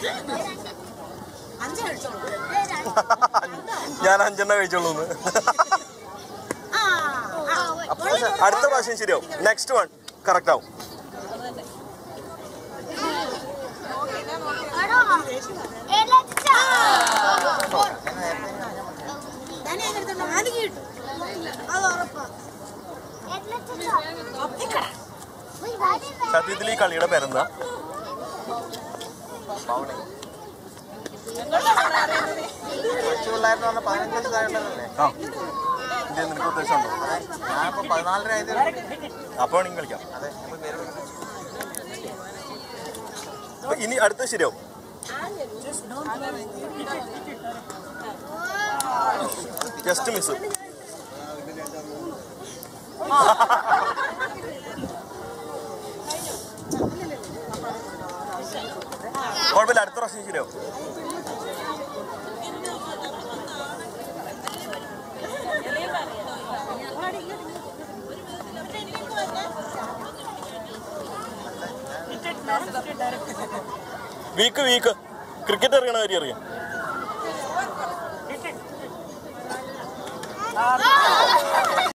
അഞ്ച് കഴിച്ചോളൂ ഞാൻ അഞ്ചെണ്ണ കഴിച്ചോളൂ ആ ആ, അടുത്ത പ്രാവശ്യം ശരിയാവും നെക്സ്റ്റ് വൺ കറക്റ്റ് ആവും ഞാൻ എടുത്തോണ്ട് നാല് കിട്ടും അത് ഉറപ്പാ സത്യത്തിൽ ഈ കളിയുടെ പേരെന്താ കൊച്ചു പിള്ളേരെന്ന് പറഞ്ഞാൽ പതിനഞ്ച് വയസ്സായുള്ളതല്ലേ ആ ഇത് നിനക്ക് ഉദ്ദേശമുണ്ടോ ഞാനിപ്പോ പതിനാലര ആയത് അപ്പോൾ വേണമെങ്കിൽ കളിക്കാം അതെ നമ്മൾ പേര് അപ്പൊ ഇനി അടുത്ത ശരിയാവും ജസ്റ്റ് മിസ് കുഴപ്പമില്ല അടുത്ത പ്രാവശ്യം ശരിയാവും വീക്ക് വീക്ക് ക്രിക്കറ്റ് അറിയണ കാര്യം അറിയാം ആ